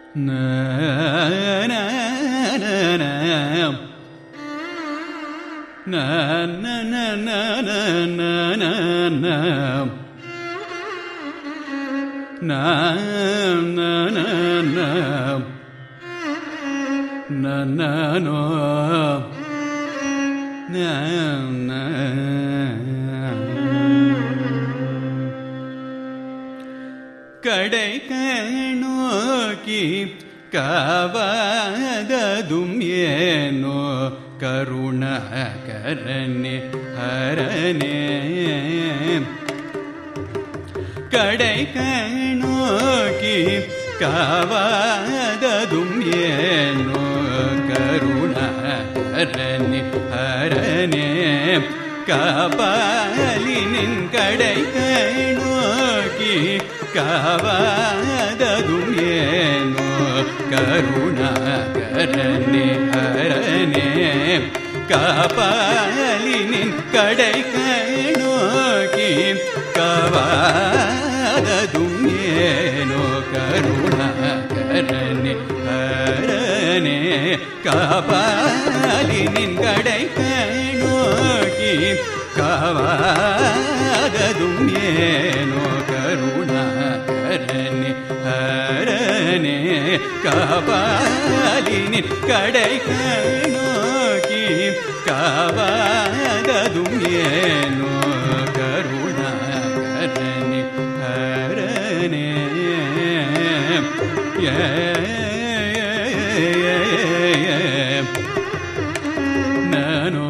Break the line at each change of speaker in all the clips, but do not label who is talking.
கடை கணோக்கி கவததும் ஏனோ கருணகரனே ஹரனே கடை கணோக்கி கவததும் ஏனோ கருணகரனே ஹரனே கபாலினின் கடை கணோக்கி கவததும் ஏனோ கருணாகரனே ஹரனே கபாலினின் கடை கணோக்கி கவததும் ஏனோ கருணாகரனே ஹரனே கபாலினின் கடை கணோக்கி கவாததும் ஏனோ கருணாகரனே ஹரனே கபாலினின் கடை கணோக்கி கவாததும் ஏனோ கருணாகரனே ஹரனே ஏ நானோ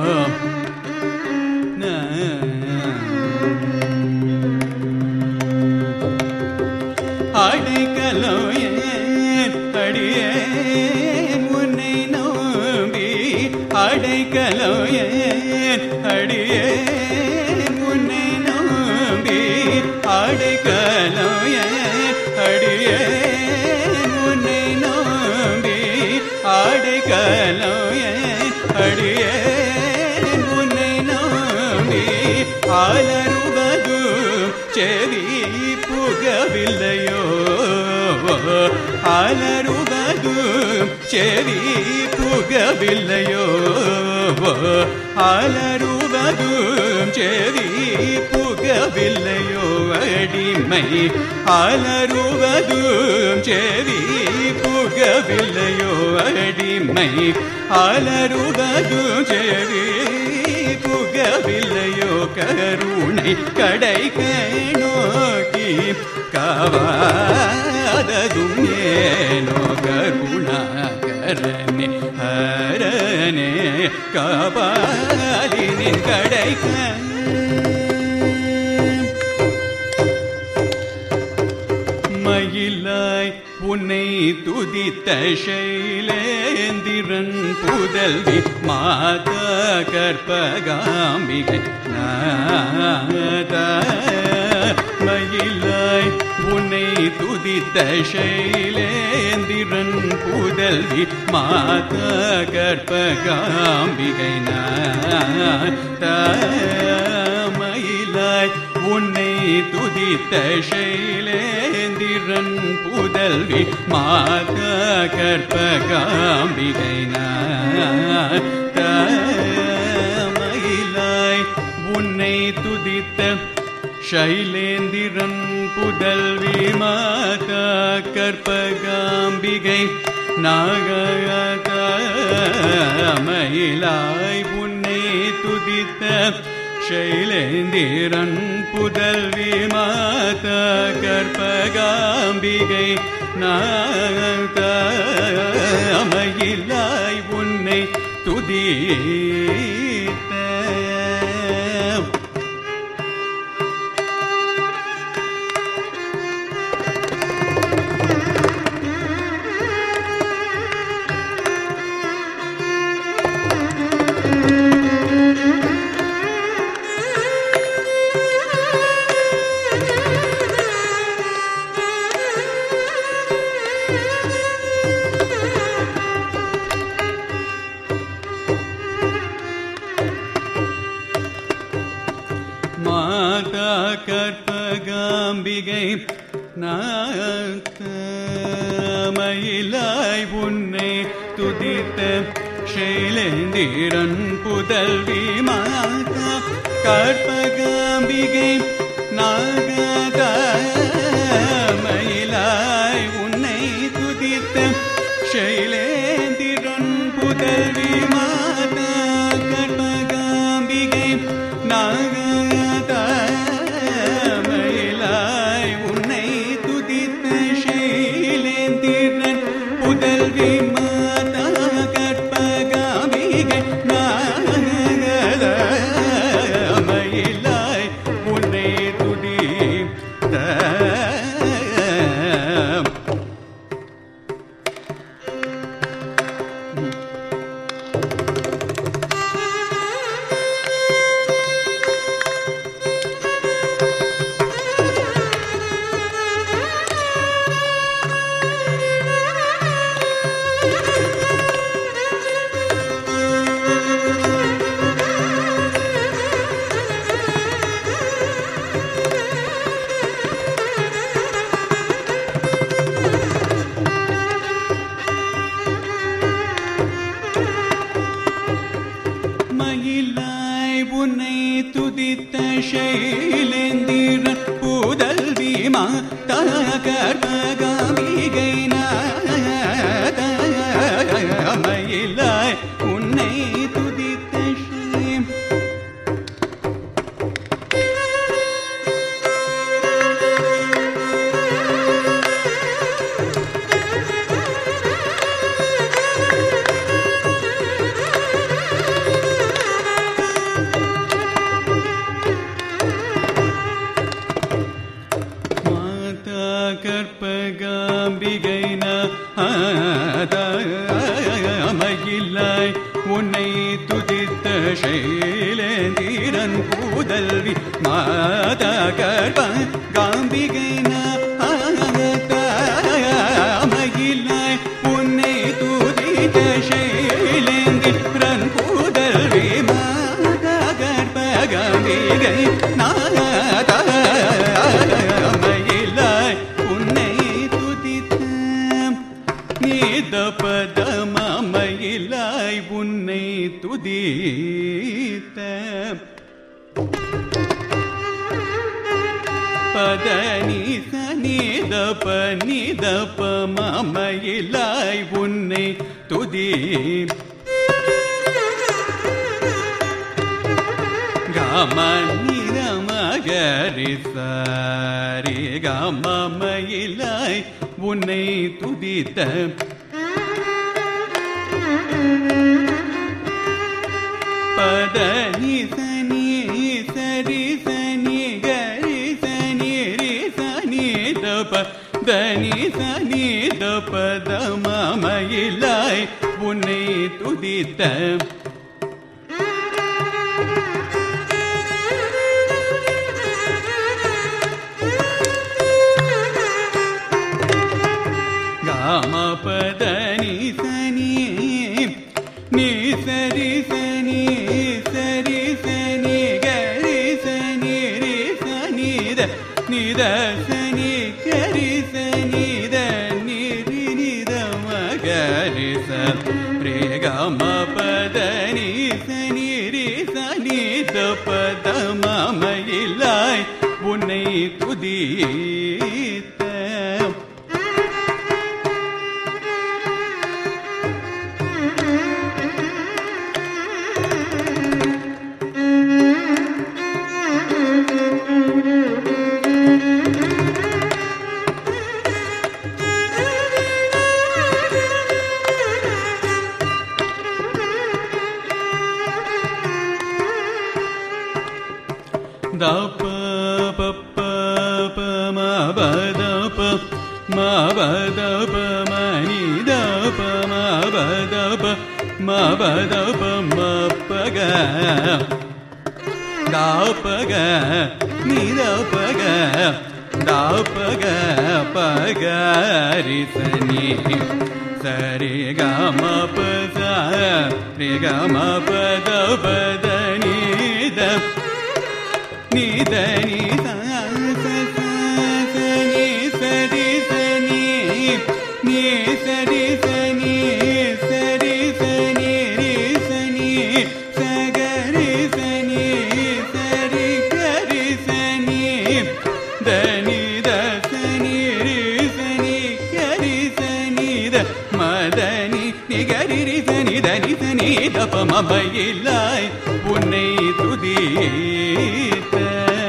அடைக்கலம் ஏன் அடியேன் உன்னை நோம்பி அடைக்கலம் ஏன் அடியேன் உன்னை நோம்பி அடைக்கலம் ஏன் அடியேன் உன்னை நோம்பி அடைக்கலம் ஏன் அடியேன் உன்னை நோம்பி அலறுவது செவி புகவில்லையோ அலறுவது செவி புகவில்லையோ அலறுவது செவி புகவில்லையோ அடிமை அலறுவது செவி புகவில்லையோ அடிமை அலறுவது செவி புகவில்லையோ கருணை கடை நோக்கி கவாததும் ஏனோ கருணாகரனே ஹரனே கபாலினின் கடை மயிலாய் உன்னை துதித்த சைலேந்திரன் புதல்வி மாதா கற்பகாம்பிகை நாதா மயிலாய் உன்னை துதித்த சைலேந்திரன் புதல்வி மாதா கற்பகாம்பிகை நாதா மயிலாய் உன்னை துதித்த சைலேந்திரன் புதல்வி மாதா கற்பகாம்பிகை மயிலாய் உன்னை துதித்த சைலேந்திரன் புதல்வி மாதா கற்பகாம்பிகை நாகமயிலாய் உன்னை துதித்த சைலேந்திரன் புதல்வி மாதா கற்பகாம்பிகை நாகமயிலாய் உன்னை துதித்த மாதா கற்பகாம்பிகை நாத்த மயிலாய் உன்னை துதித்த ஷைலேந்திரன் புதல்வி மாதா கற்பகாம்பிகை நாகத மயிலாய் உன்னை துதித்த ஷைலேந்திரன் புதல்வி மாதா கற்பகாம்பிகை நாகத மயிலாய் உன்னை துதித்த ஷைலேந்திரன் புதல்வி மாதா கற்பகாம்பிகை நாகத மயிலாய் உன்னை துதித்த மயிலாய் உன்னை துதித்த ஷைலேந்திரன் புதல்வி மாதா கற்பகாம்பிகை நாத மயிலாய் உன்னை துதித்த ஷை மாதா கற்பகாம்பிகை நாதமயிலாய் உன்னை துதித்த ஷைலேந்திரன் பூதல்வி மாதா கற்பகாம்பிகை நாதமயிலாய் உன்னை துதித்த ஷைலேந்திரன் பூதல்வி மாதா கற்பகாம்பிகை நாதமயிலாய் உன்னை துதித்த நீத பதமயிலாய் உன்னை துதித்த பத நீத நீத ப நீத ப மயிலாய் உன்னை துதி காம நிறமகரி சாரி காம மயிலாய் உன்னை துதித்த பத நி சனி சரி சனி கரி சனி ரி சனி தப தனி சனி தப தம மயிலாய் உன்னை துதித்த காம பத நி சனி நீ சரி சனி சரி சனி கரி சனி ரி சனி த நித சனி கரி சனி த நிரி நித மகரி ச ரே காம பத நி சனி ரி சனி த பத மயிலாய் உன்னை துதித்த த ப ப ப ப ம ப த ப ம ப த ப ம நி த ப ம ப த ப ம ப த ப ம ப க த ப க நி த ப க த ப க ப க ரி ச நி ச ரி க ம ப ச ரி க ம ப த ப த நி த ni da ni da sa sa sa ni sa di sa ni நீ சரி சனி சரி சனி ரி சனி சகரி சனி சரி கரி சனி தனி தசனி ரி சனி கரி சனி த மதனி நிகரி ரி சனி தனி சனி தபமபையில்லாய் உன்னை துதித்த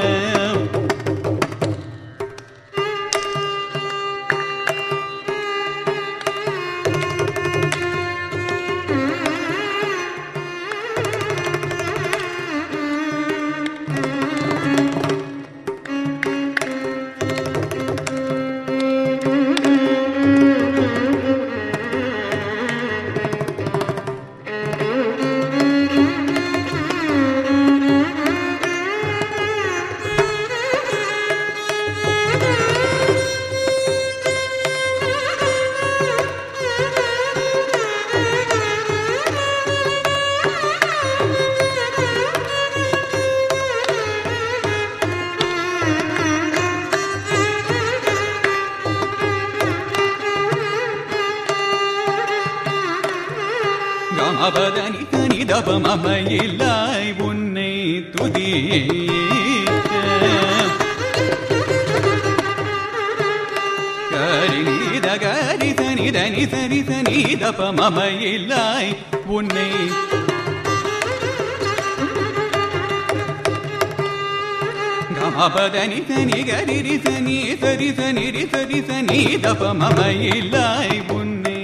கமபதனி தனி தபமமையில்லாய் உன்னை துதிக்க கரித கரி சனி தனி சரி சனி தபமமையில்லாய் உன்னை கமபதனி சனி கரி சனி சரி சனி ரி சரி சனி தபமமையில்லாய் உன்னை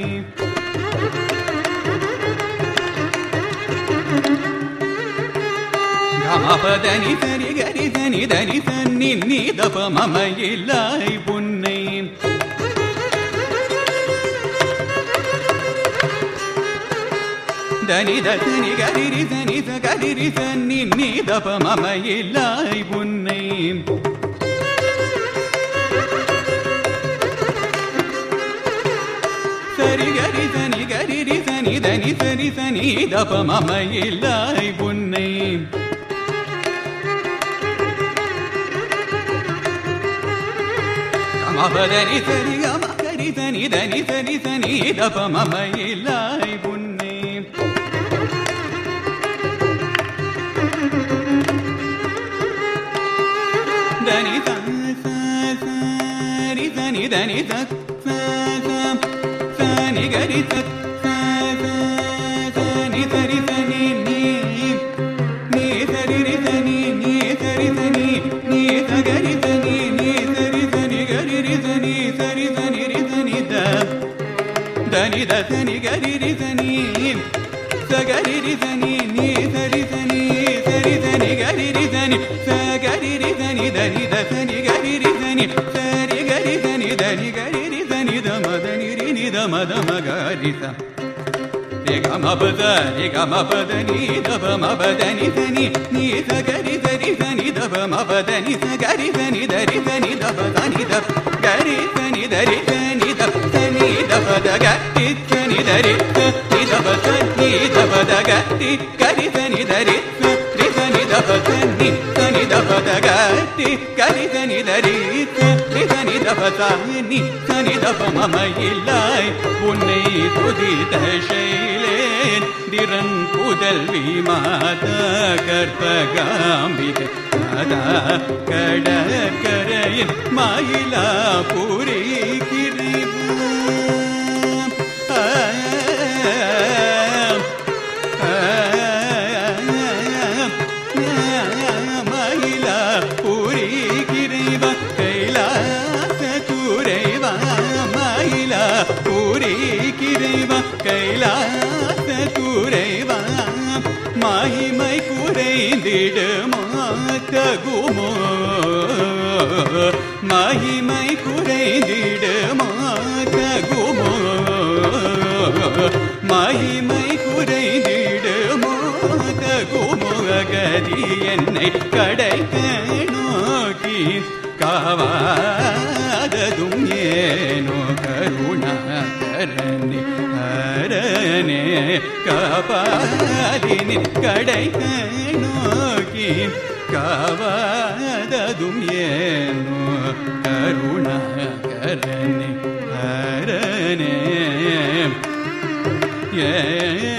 கமபதனி சரி கரி சனி தனி சன்னி நீ தபமமையில்லாய் உன்னை தனி தனி கரிரி சனி ச கரிரி சன்னி நீ தபமமையில்லாய் உன்னை சரி கரி சனி கரிரி சனி தனி சரி சனி தபமமையில்லாய் உன்னை கமபதனி சரி கம கரி சனி தனி சரி சனி தபமமையில்லாய் உன்னை దని ద స స రి దని దని ద స స స ని గరి ద స స స ని సరి సని ని ని సరి రి సని ని సరి సని ని స గరి సని ని సరి సని గరి రి సని సరి సని రి సని ద దని ద సని గరి రి సని స గరి రి సని ని సరి సని సరి సని గరి రి సని స గరి రి సని దని ద సని గరి రి సని సరి గరి సని దని గరి రి సని ద మదని రి ని ద మద మగరి స రే గ మ ప ద రే గ మ ప ద ని ద ప మ ప ద ని స ని ని స గరి స రి స ని ద ప మ ప ద ని స గరి స ని ద రి స ని ద ప ద ని ద గరి స ని ద రి స ని ద స ని ద ప ద గ రి స ని ద రి స ని ద ప స ని ద ప ద గ రి గరి స ని ద రి స రి స ని ద ప స ని స ని ద ప ద గ రి గరి స ని ద రి స ரி ச நி த ப ச நி ச நி த ப ம ம இல்லாய் உன்னை துதித்த சைலேன் திறன் புதல்வி மாதா கற்பகாம்பிகை மாதா கடற்கரையின் மயிலா புரி மயிலா புரி கிரைவ கைலாச துறைவா மயிலா புரி கிரைவ கைலாச துறைவா மகிமை குறைந்திடுமா தகுமோ மகிமை குறைந்திடுமா தகுமோ மகிமை குறைந்திடுமோ தகுமோ கதி என்னை கடைக்க நோக்கி காவாததும் ஏனோ கருணாகரனே ஹரனே காபாலினி கடைக்க நோக்கி காவாததும் ஏனோ கருணாகரனே ஹர ஏ